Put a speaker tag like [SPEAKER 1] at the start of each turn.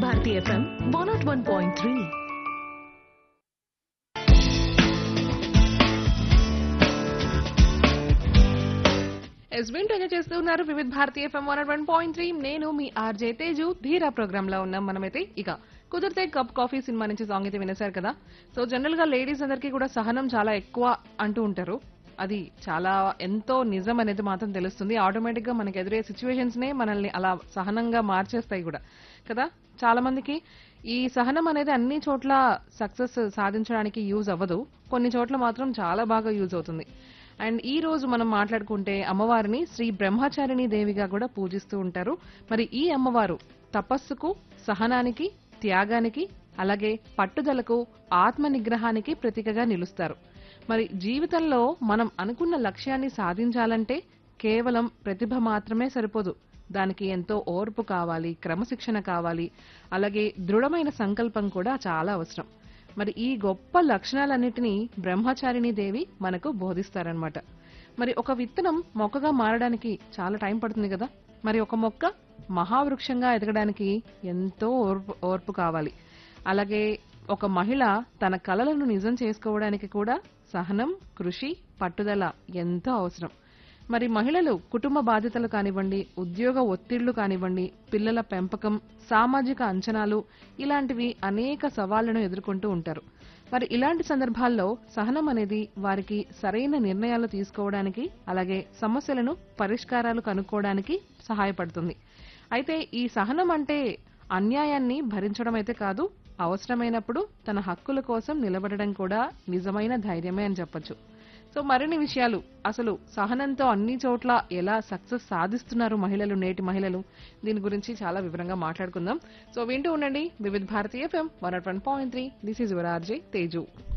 [SPEAKER 1] Bharati FM one nought one point three
[SPEAKER 2] ఎస్బిన్ enjoy చేస్తూ ఉన్నారు Vividh Bharatiya FM one one point three నేను మీ ఆర్జే తేజు ధీరా ప్రోగ్రామ్ లో ఉన్నాం మనమైతే ఇక కుదిరితే కప్ కాఫీ సినిమా నుంచి సాంగ్ అయితే వినేశారు కదా సో జనరల్ గా లేడీస్ అందరికీ కూడా సహనం చాలా ఎక్కువ అంటూ ఉంటారు అది చాలా ఎంతో నిజం అనేది మాత్రం తెలుస్తుంది ఆటోమేటిక్ గా మనకి ఎదురే సిచ్యువేషన్స్ నే మనల్ని అలా సహనంగా మార్చేస్తాయి కూడా కదా చాలా మందికి ఈ సహనం అనేది అన్ని చోట్ల సక్సెస్ సాధించడానికి యూజ్ అవ్వదు కొన్ని చోట్ల మాత్రం చాలా బాగా యూజ్ అవుతుంది అండ్ ఈ రోజు మనం మాట్లాడుకుంటే అమ్మవారిని శ్రీ బ్రహ్మచారిణి దేవిగా కూడా పూజిస్తూ ఉంటారు మరి ఈ అమ్మవారు తపస్సుకు సహనానికి త్యాగానికి అలాగే పట్టుదలకు ఆత్మ నిగ్రహానికి ప్రతీకగా నిలుస్తారు మరి జీవితంలో మనం అనుకున్న లక్ష్యాన్ని సాధించాలంటే కేవలం ప్రతిభ మాత్రమే సరిపోదు దానికి ఎంతో ఓర్పు కావాలి క్రమశిక్షణ కావాలి అలాగే దృఢమైన సంకల్పం కూడా చాలా అవసరం మరి ఈ గొప్ప లక్షణాలన్నిటినీ బ్రహ్మచారిణి దేవి మనకు బోధిస్తారనమాట మరి ఒక విత్తనం మొక్కగా మారడానికి చాలా టైం పడుతుంది కదా మరి ఒక మొక్క మహావృక్షంగా ఎదగడానికి ఎంతో ఓర్పు ఓర్పు కావాలి అలాగే ఒక మహిళ తన కలలను నిజం చేసుకోవడానికి కూడా సహనం కృషి పట్టుదల ఎంతో అవసరం మరి మహిళలు కుటుంబ బాధ్యతలు కానివ్వండి ఉద్యోగ ఒత్తిళ్లు కానివ్వండి పిల్లల పెంపకం సామాజిక అంచనాలు ఇలాంటివి అనేక సవాళ్లను ఎదుర్కొంటూ ఉంటారు మరి ఇలాంటి సందర్భాల్లో సహనం అనేది వారికి సరైన నిర్ణయాలు తీసుకోవడానికి అలాగే సమస్యలను పరిష్కారాలు కనుక్కోవడానికి సహాయపడుతుంది అయితే ఈ సహనం అంటే అన్యాయాన్ని భరించడం అయితే కాదు అవసరమైనప్పుడు తన హక్కుల కోసం నిలబడడం కూడా నిజమైన ధైర్యమే అని చెప్పొచ్చు సో మరిన్ని విషయాలు అసలు సహనంతో అన్ని చోట్ల ఎలా సక్సెస్ సాధిస్తున్నారు మహిళలు నేటి మహిళలు దీని గురించి చాలా వివరంగా మాట్లాడుకుందాం సో వింటూ ఉండండి Vividh Bharatiya FM one point three this is your RJ Teju